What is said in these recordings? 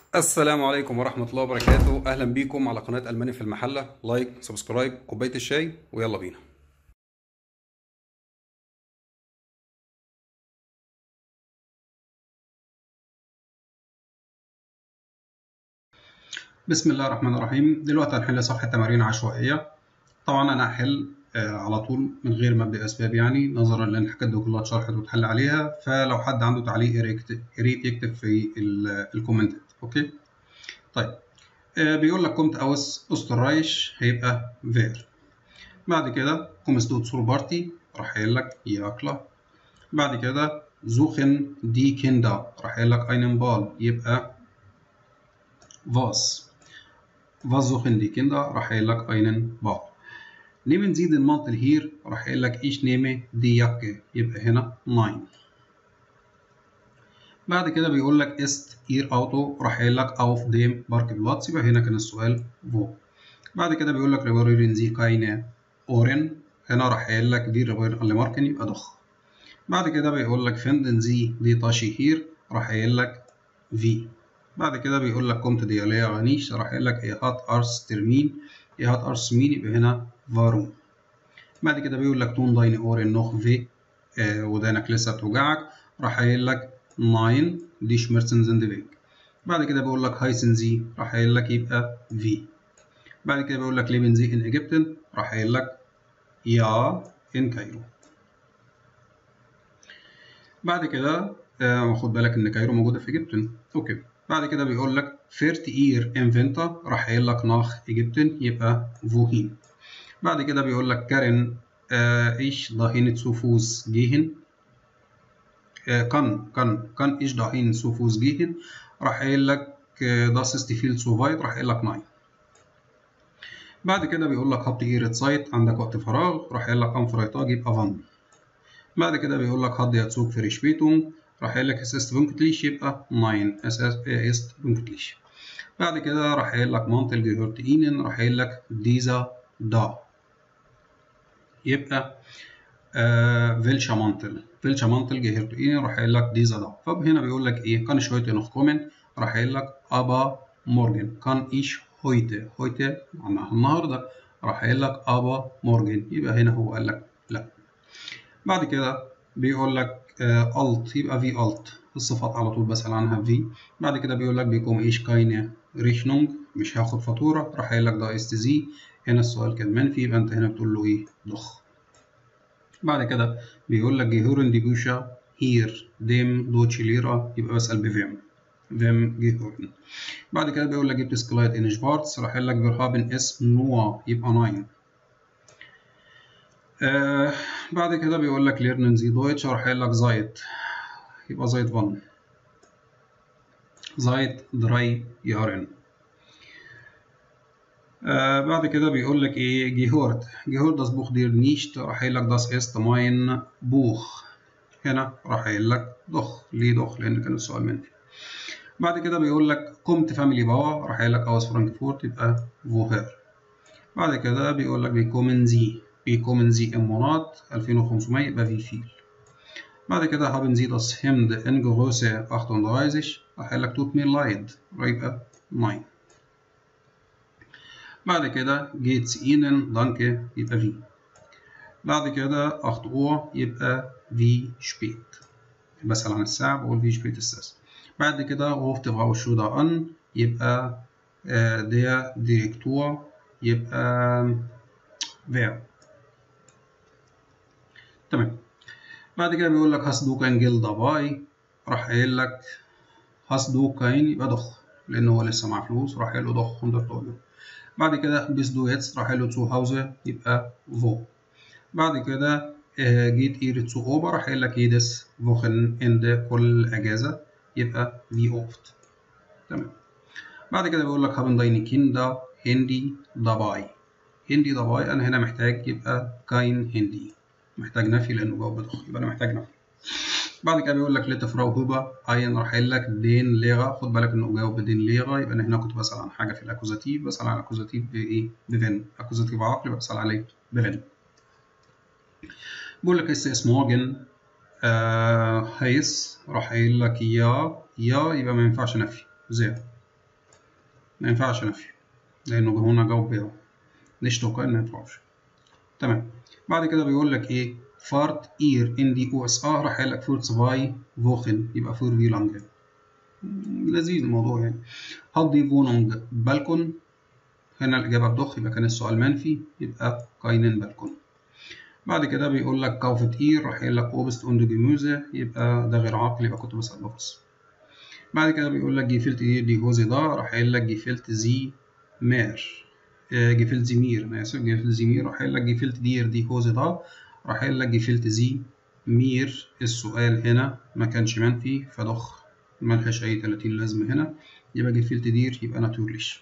السلام عليكم ورحمة الله وبركاته أهلا بيكم على قناة ألماني في المحلة لايك سبسكرايب كوباية الشاي ويلا بينا بسم الله الرحمن الرحيم دلوقتي هنحل صفحة تمارين عشوائية طبعا أنا هحل آه، على طول من غير ما أبدأ أسباب يعني نظرا لأن الحاجات دي كلها اتشرحت واتحل عليها فلو حد عنده تعليق يا ريت يا ريت يكتب في ال- الكومنتات أوكي طيب آه، بيقول لك كومت أوس أسترايش هيبقى فير بعد كده كومس دوت سور بارتي راح قايل لك ياكلا بعد كده زوخن دي كيندا راح قايل لك اينن بال يبقى فاس فاس زوخن دي كيندا راح قايل لك اينن بال نيمن زيد المانتل هير راح قايل لك ايش نيمه دي ياكي يبقى هنا 9 بعد كده بيقول لك است اير اوتو راح قايل لك اوف ديم بارك بلاتس يبقى هنا كان السؤال فو بعد كده بيقول لك ريبريرين زي كاينه اورن هنا راح قايل لك في ريبرير اللي ماركن يبقى ضخ بعد كده بيقول لك فندن زي دي تاشي هير راح قايل لك في بعد كده بيقول لك كومت دي ليا غنيش راح قايل لك ايه هات ارس ترمين ايه هات ارس مين يبقى هنا فاروم بعد كده بيقول لك تون داين اورن نوخ في آه ودانك لسه بتوجعك راح قايل لك ناين دي شمرتن زندفيك بعد كده بيقول لك هايسن زي راح قايل لك يبقى في بعد كده بيقول لك ليبن زي ان ايجيبتن راح قايل لك يا ان كايرو بعد كده آه، خد بالك ان كايرو موجوده في ايجيبتن اوكي بعد كده بيقول لك فيرت اير انفنتا راح قايل لك ناخ ايجيبتن يبقى فوهين بعد كده بيقول لك كارن آه، ايش داهين تسوفوز جيهن آه، كان كان كان ايش داهين تسوفوز جيهن راح قايل لك داس استفيل سوفايت راح قايل لك ناين بعد كده بيقول لك هبط ايرت سايت عندك وقت فراغ راح قايل لك ام فرايتاج يبقى فان بعد كده بيقول لك هاد يتسوق في ريشبيتونج راح قايل لك اس است بنكتليش يبقى 9 اس است بنكتليش بعد كده راح قايل لك مانتل جيهورت اينن راح قايل لك ديزا دا يبقى آه فيلشا مانتل فيلشا مانتل جيهورت اينن راح قايل لك ديزا دا فهنا بيقول لك ايه كان شويه نخ كومن راح قايل لك ابا مورجن كان ايش هويته هويته معناها النهارده راح قايل لك ابا مورجن يبقى هنا هو قال لك لا بعد كده بيقول لك الت يبقى في الت الصفات على طول بسأل عنها في بعد كده بيقول لك بيكون ايش كاينه ريشنونج مش هاخد فاتوره راح قايل لك ده است زي هنا السؤال كان منفي يبقى انت هنا بتقول له ايه ضخ بعد كده بيقول لك جيهورن دي بوشا هير ديم دوتش ليرا يبقى بسأل بفيم فيم جيهورن بعد كده بيقول لك جبت سكلايت ان شفارتس راح قايل لك فيرهابن اسم نوا يبقى 9 آه بعد كده بيقول لك ليرنن زي دويتش راح قايل لك زايت يبقى زايت فان زايت دراي يارن آه بعد كده بيقول لك ايه جيهورت جيهورت das Buch dir nicht راح قايل لك das ist mein Buch هنا راح قايل لك ضخ ليه ضخ لان كان السؤال منفي بعد كده بيقول لك كومت فاميلي باوا راح قايل لك اوس فرانكفورت يبقى فوهير بعد كده بيقول لك بيكومن زي بيكومن زي im Monat 2500 يبقى في فيل بعد كده haben Sie das Hemd in Größe 38 راح قايل لك tut mir leid يبقى 9 بعد كده geht's Ihnen danke يبقى في بعد كده 8 Uhr يبقى wie spät بسأل عن الساعة بقول wie spät ist es بعد كده ruft Frau Schröder an يبقى äh, der Direktor يبقى wer تمام بعد كده بيقول لك hast du kein Geld dabei راح قايل لك hast du kein يبقى ضخ لأن هو لسه معاه فلوس راح قايل له ضخ 100 Euro بعد كده bist du jetzt راح قايل له zu Hause يبقى wo بعد كده آه، geht ihr zu Ober راح قايل لك jedes Wochenende كل أجازة يبقى wie oft تمام بعد كده بيقول لك haben deine Kinder Handy dabei Handy dabei أنا هنا محتاج يبقى kein Handy محتاج نفي لأنه جواب بضخ يبقى أنا محتاج نفي بعد كده بيقول لك ليت فراو هوبا اين راح قايل لك دين ليغا خد بالك انه جاوب بدين ليغا يبقى انا هنا كنت بسأل عن حاجة في الاكوزاتيف بسأل عن الاكوزاتيف بايه بفين اكوزاتيف عقلي بسأل عليه بفين بيقول لك اس اس مورجن آه هيس راح قايل لك يا يا يبقى ما ينفعش نفي زي ما ينفعش نفي لأنه هنا جواب بيعه nicht okay ما ينفعش تمام بعد كده بيقول لك ايه فارت اير ان دي او اس اه راح قايل لك فور zwei Wochen يبقى فور في لانجه لذيذ الموضوع يعني hat die Wohnung Balkon هنا الإجابة بدخ يبقى كان السؤال منفي يبقى keinen Balkon بعد كده بيقول لك كوفت اير راح قايل لك اوبست اون جيموزه يبقى ده غير عاقل يبقى كنت بسأل بفص بعد كده بيقول لك جيفلت ايه دي هوزي ده راح قايل لك جيفلت زي مير جيفلت زي مير انا اسف جيفلت زي مير راح قايل لك جيفلت دير دي هوزي ده راح قايل لك جيفلت زي مير السؤال هنا ما كانش منفي فضخ ملهاش اي 30 لازمه هنا يبقى جيفلت دير يبقى ناتورليش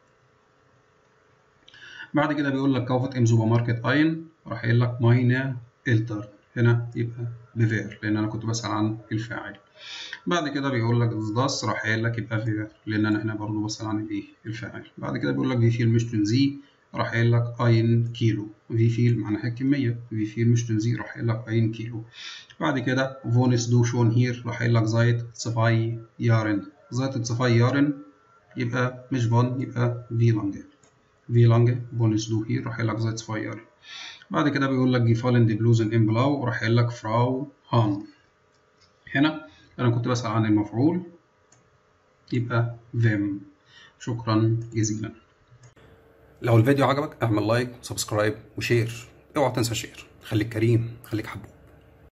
بعد كده بيقول لك كوفت ام سوبر ماركت اين راح قايل لك ماينا التر هنا يبقى بفير لان انا كنت بسأل عن الفاعل بعد كده بيقول لك داس راح قايل لك يبقى فير لان انا هنا برضو بسأل عن الايه الفاعل بعد كده بيقول لك في فيل مش تنزي راح قايل لك اين كيلو في فيل معناها الكمية في فيل مش تنزي راح قايل لك اين كيلو بعد كده فونس دو شون هير راح قايل لك زايت صفاي يارن زايت صفاي يارن يبقى مش فون يبقى في لانجه في لانجه فونس دو هير راح قايل لك زايت صفاي يارن بعد كده بيقول لك جيفالن دي بلوزن ان بلاو راح قايل لك فراو هان هنا انا كنت بسأل عن المفعول يبقى فيم شكرا جزيلا لو الفيديو عجبك اعمل لايك وسبسكرايب وشير اوعى تنسى شير خليك كريم خليك حبوب